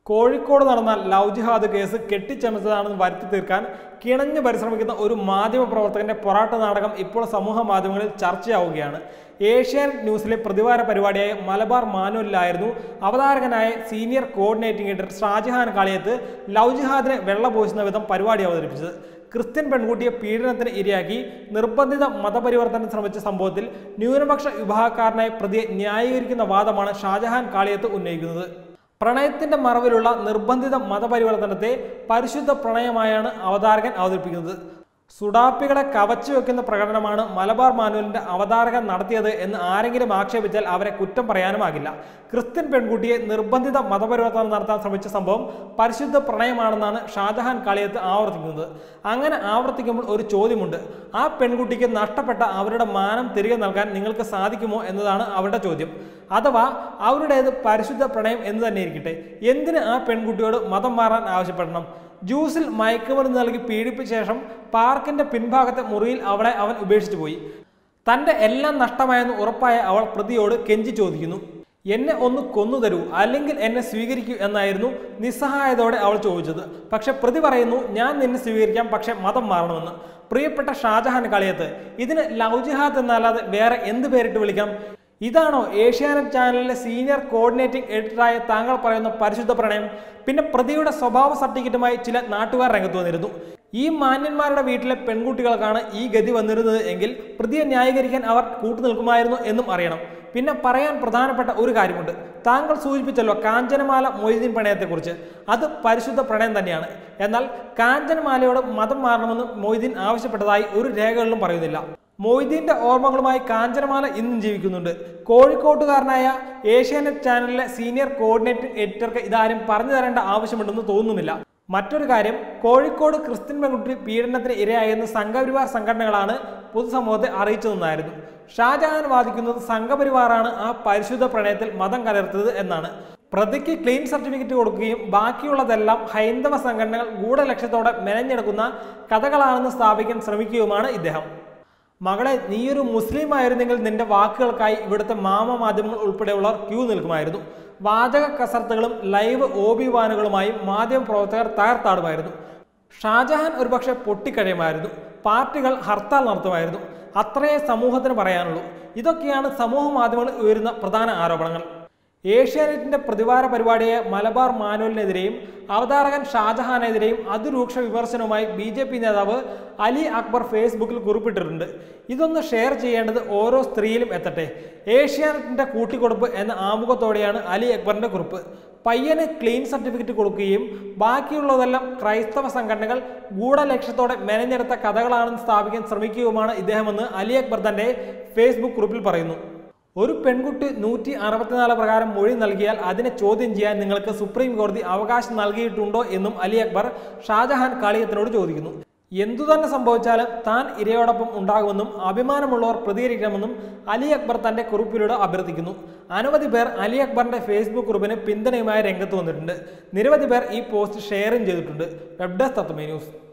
കോഴിക്കോട് നടന്ന ലവ് ജിഹാദ് കേസ് കെട്ടിച്ചമച്ചതാണെന്ന് വരുത്തി തീർക്കാൻ കിണഞ്ഞു പരിശ്രമിക്കുന്ന ഒരു മാധ്യമ പ്രവർത്തകന്റെ പൊറാട്ട നാടകം ഇപ്പോൾ സമൂഹ മാധ്യമങ്ങളിൽ ചർച്ചയാവുകയാണ് ഏഷ്യൻ ന്യൂസിലെ പ്രതിവാര പരിപാടിയായ മലബാർ മാനുവലിലായിരുന്നു അവതാരകനായ senior coordinating editor Shajahan Kaliyath love ജിഹാദിനെ വെള്ളപൂശുന്ന വിധം പരിപാടി അവതരിപ്പിച്ചത് ക്രിസ്ത്യൻ പെൺകുട്ടിയെ പീഡനത്തിന് ഇരയാക്കി നിർബന്ധിത മതപരിവർത്തനം ശ്രമിച്ച സംഭവത്തിൽ ന്യൂനപക്ഷ വിഭാഗക്കാരനായ പ്രതിയെ ന്യായീകരിക്കുന്ന വാദമാണ് ഷാജഹാൻ കാളിയത്ത് ഉന്നയിക്കുന്നത് പ്രണയത്തിന്റെ മറവിലുള്ള നിർബന്ധിത മതപരിവർത്തനത്തെ പരിശുദ്ധ പ്രണയമായാണ് അവതാരകൻ അവതരിപ്പിക്കുന്നത് സുഡാപ്പികളെ കവച്ചു വെക്കുന്ന പ്രകടനമാണ് മലബാർ മാനുവലിന്റെ അവതാരകൻ നടത്തിയത് എന്ന് ആരെങ്കിലും ആക്ഷേപിച്ചാൽ അവരെ കുറ്റം പറയാനുമാകില്ല ക്രിസ്ത്യൻ പെൺകുട്ടിയെ നിർബന്ധിത മതപരിവർത്തനം നടത്താൻ ശ്രമിച്ച സംഭവം പരിശുദ്ധ പ്രണയമാണെന്നാണ് ഷാജഹാൻ കാളിയത്ത് ആവർത്തിക്കുന്നത് അങ്ങനെ ആവർത്തിക്കുമ്പോൾ ഒരു ചോദ്യമുണ്ട് ആ പെൺകുട്ടിക്ക് നഷ്ടപ്പെട്ട അവരുടെ മാനം തിരികെ നൽകാൻ നിങ്ങൾക്ക് സാധിക്കുമോ എന്നതാണ് അവരുടെ ചോദ്യം അഥവാ അവരുടേത് പരിശുദ്ധ പ്രണയം എന്ന് തന്നെ ഇരിക്കട്ടെ എന്തിന് ആ പെൺകുട്ടിയോട് മതം മാറാൻ ആവശ്യപ്പെടണം ജ്യൂസിൽ മയക്കുമരുന്ന് നൽകി പീഡിപ്പിച്ച ശേഷം പാർക്കിന്റെ പിൻഭാഗത്തെ മുറിയിൽ അവളെ അവൻ ഉപേക്ഷിച്ചു പോയി തന്റെ എല്ലാം നഷ്ടമായെന്ന് ഉറപ്പായ അവൾ പ്രതിയോട് കെഞ്ചി ചോദിക്കുന്നു എന്നെ ഒന്ന് കൊന്നു തരൂ അല്ലെങ്കിൽ എന്നെ സ്വീകരിക്കൂ എന്നായിരുന്നു നിസ്സഹായതയോടെ അവൾ ചോദിച്ചത് പക്ഷെ പ്രതി പറയുന്നു ഞാൻ നിന്നെ സ്വീകരിക്കാം പക്ഷെ മതം മാറണമെന്ന് പ്രിയപ്പെട്ട ഷാജഹാൻ കളിയത്ത് ഇതിന് ലവ് ജിഹാദ് എന്നല്ലാതെ വേറെ എന്ത് പേരിട്ട് വിളിക്കാം ഇതാണോ ഏഷ്യാനെറ്റ് ചാനലിലെ സീനിയർ കോർഡിനേറ്റിംഗ് എഡിറ്ററായ താങ്കൾ പറയുന്ന പരിശുദ്ധ പ്രണയം പിന്നെ പ്രതിയുടെ സ്വഭാവ സർട്ടിഫിക്കറ്റുമായി ചില നാട്ടുകാർ രംഗത്ത് വന്നിരുന്നു ഈ മാന്യന്മാരുടെ വീട്ടിലെ പെൺകുട്ടികൾക്കാണ് ഈ ഗതി വന്നിരുന്നത് എങ്കിൽ പ്രതിയെ ന്യായീകരിക്കാൻ അവർ കൂട്ടുനിൽക്കുമായിരുന്നു എന്നും അറിയണം പിന്നെ പറയാൻ പ്രധാനപ്പെട്ട ഒരു കാര്യമുണ്ട് താങ്കൾ സൂചിപ്പിച്ചല്ലോ കാഞ്ചനമാല മൊയ്തീൻ പ്രണയത്തെക്കുറിച്ച് അത് പരിശുദ്ധ പ്രണയം തന്നെയാണ് എന്നാൽ കാഞ്ചനമാലയോട് മതം മാറണമെന്ന് മൊയ്തീൻ ആവശ്യപ്പെട്ടതായി ഒരു രേഖകളിലും പറയുന്നില്ല മൊയ്തീന്റെ ഓർമ്മകളുമായി കാഞ്ചനമാല ഇന്നും ജീവിക്കുന്നുണ്ട് കോഴിക്കോട്ടുകാരനായ ഏഷ്യാനെറ്റ് ചാനലിലെ സീനിയർ കോർഡിനേറ്റിംഗ് എഡിറ്റർക്ക് ഇതാരും പറഞ്ഞു തരേണ്ട ആവശ്യമുണ്ടെന്ന് തോന്നുന്നില്ല മറ്റൊരു കാര്യം കോഴിക്കോട് ക്രിസ്ത്യൻ പെൺകുട്ടി പീഡനത്തിന് ഇരയായെന്ന് സംഘപരിവാർ സംഘടനകളാണ് പൊതുസമൂഹത്തെ അറിയിച്ചതെന്നായിരുന്നു ഷാജഹാൻ വാദിക്കുന്നത് സംഘപരിവാറാണ് ആ പരിശുദ്ധ പ്രണയത്തിൽ മതം കലർത്തിയത് എന്നാണ് പ്രതിക്ക് ക്ലീൻ സർട്ടിഫിക്കറ്റ് കൊടുക്കുകയും ബാക്കിയുള്ളതെല്ലാം ഹൈന്ദവ സംഘടനകൾ ഗൂഢലക്ഷ്യത്തോടെ മെനഞ്ഞെടുക്കുന്ന കഥകളാണെന്ന് സ്ഥാപിക്കാൻ ശ്രമിക്കുകയുമാണ് ഇദ്ദേഹം മകളെ നീയൊരു മുസ്ലിം ആയിരുന്നെങ്കിൽ നിന്റെ വാക്കുകൾക്കായി ഇവിടുത്തെ മാമ മാധ്യമങ്ങൾ ഉൾപ്പെടെയുള്ളവർ ക്യൂ നിൽക്കുമായിരുന്നു വാചക കസർത്തുകളും ലൈവ് ഓബിവാനുകളുമായും മാധ്യമ പ്രവർത്തകർ തകർത്താടുമായിരുന്നു ഷാജഹാൻ ഒരുപക്ഷെ പൊട്ടിക്കഴിയുമായിരുന്നു പാർട്ടികൾ ഹർത്താൽ നടത്തുമായിരുന്നു അത്രയേ സമൂഹത്തിന് പറയാനുള്ളൂ ഇതൊക്കെയാണ് സമൂഹ മാധ്യമങ്ങളിൽ ഉയരുന്ന പ്രധാന ആരോപണങ്ങൾ ഏഷ്യാനെറ്റിന്റെ പ്രതിവാര പരിപാടിയായ മലബാർ മാനുവലിനെതിരെയും അവതാരകൻ ഷാജഹാനെതിരെയും അതിരൂക്ഷ വിമർശനവുമായി ബി ജെ പി നേതാവ് അലി അക്ബർ ഫേസ്ബുക്കിൽ കുറിപ്പിട്ടിട്ടുണ്ട് ഇതൊന്ന് ഷെയർ ചെയ്യേണ്ടത് ഓരോ സ്ത്രീയിലും എത്തട്ടെ ഏഷ്യാനെറ്റിന്റെ കൂട്ടിക്കൊടുപ്പ് എന്ന ആമുഖത്തോടെയാണ് അലി അക്ബറിന്റെ കുറിപ്പ് പയ്യന് ക്ലീൻ സർട്ടിഫിക്കറ്റ് കൊടുക്കുകയും ബാക്കിയുള്ളതെല്ലാം ക്രൈസ്തവ സംഘടനകൾ ഗൂഢലക്ഷ്യത്തോടെ മെനഞ്ഞെടുത്ത കഥകളാണെന്ന് സ്ഥാപിക്കാൻ ശ്രമിക്കുകയുമാണ് ഇദ്ദേഹമെന്ന് അലി അക്ബർ തന്റെ ഫേസ്ബുക്ക് കുറിപ്പിൽ പറയുന്നു ഒരു പെൺകുട്ടി നൂറ്റി അറുപത്തിനാല് പ്രകാരം മൊഴി നൽകിയാൽ അതിനെ ചോദ്യം ചെയ്യാൻ നിങ്ങൾക്ക് സുപ്രീം കോടതി അവകാശം നൽകിയിട്ടുണ്ടോ എന്നും അലി അക്ബർ ഷാജഹാൻ കാളിയത്തിനോട് ചോദിക്കുന്നു എന്തു തന്നെ സംഭവിച്ചാലും താൻ ഇരയോടൊപ്പം ഉണ്ടാകുമെന്നും അഭിമാനമുള്ളവർ പ്രതികരിക്കണമെന്നും അലി അക്ബർ തന്റെ കുറിപ്പിലൂടെ അഭ്യർത്ഥിക്കുന്നു അനവധി പേർ അലി അക്ബറിന്റെ ഫേസ്ബുക്ക് കുറിപ്പിന് പിന്തുണയുമായി രംഗത്ത് വന്നിട്ടുണ്ട് നിരവധി പേർ ഈ പോസ്റ്റ് ഷെയറും ചെയ്തിട്ടുണ്ട് വെബ് ഡെസ്ക് തത്വമേ ന്യൂസ്